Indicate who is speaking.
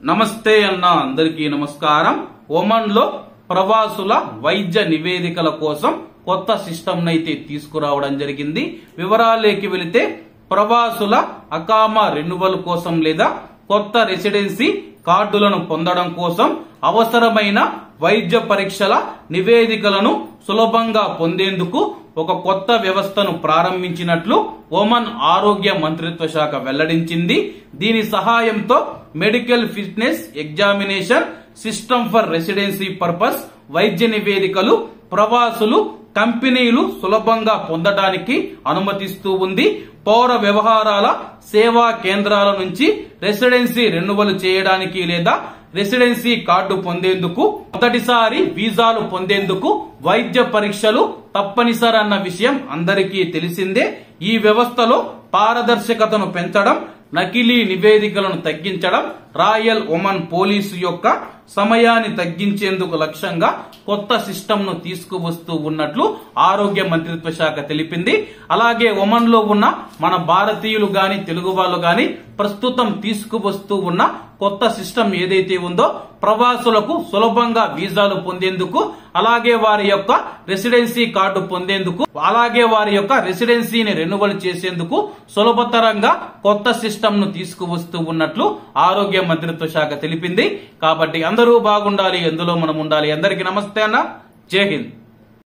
Speaker 1: నమస్తే అన్న అందరికీ నమస్కారం ఒమన్ లో ప్రవాసుల వైద్య నివేదికల కోసం కొత్త సిస్టమ్ అయితే తీసుకురావడం జరిగింది వివరాలేకి వెళితే ప్రవాసుల అకామా రెన్యువల్ కోసం లేదా కొత్త రెసిడెన్సీ కార్డులను పొందడం కోసం అవసరమైన వైద్య పరీక్షల నివేదికలను సులభంగా పొందేందుకు ఒక కొత్త వ్యవస్థను ప్రారంభించినట్లు ఒమన్ ఆరోగ్య మంత్రిత్వ శాఖ వెల్లడించింది దీని సహాయంతో medical fitness examination system for residency purpose వైద్య నివేదికలు ప్రవాసులు కంపెనీలు సులభంగా పొందడానికి అనుమతిస్తూ ఉంది పౌర వ్యవహారాల సేవా కేంద్రాల నుంచి రెసిడెన్సీ రెన్యువల్ చేయడానికి లేదా రెసిడెన్సీ కార్డు పొందేందుకు మొదటిసారి వీసాలు పొందేందుకు వైద్య పరీక్షలు తప్పనిసరి అన్న విషయం అందరికీ తెలిసిందే ఈ వ్యవస్థలో పారదర్శకతను పెంచడం నకిలీ నివేదికలను తగ్గించడం రాయల్ ఒమన్ పోలీసు యొక్క సమయాన్ని తగ్గించేందుకు లక్ష్యంగా కొత్త సిస్టమ్ ను తీసుకువస్తూ ఉన్నట్లు ఆరోగ్య మంత్రిత్వ శాఖ తెలిపింది అలాగే ఒమన్ లో ఉన్న మన భారతీయులు గాని తెలుగు వాళ్ళు గాని ప్రస్తుతం తీసుకువస్తూ ఉన్న కొత్త సిస్టమ్ ఏదైతే ఉందో ప్రవాసులకు సులభంగా వీసాలు పొందేందుకు అలాగే వారి యొక్క రెసిడెన్సీ కార్డు పొందేందుకు అలాగే వారి యొక్క రెసిడెన్సీని రెన్యువల్ చేసేందుకు సులభతరంగా కొత్త సిస్టమ్ ను తీసుకువస్తూ ఉన్నట్లు ఆరోగ్య మంత్రిత్వ శాఖ తెలిపింది కాబట్టి అందరూ బాగుండాలి ఎందులో మనం ఉండాలి అందరికీ నమస్తే అన్న జై హింద్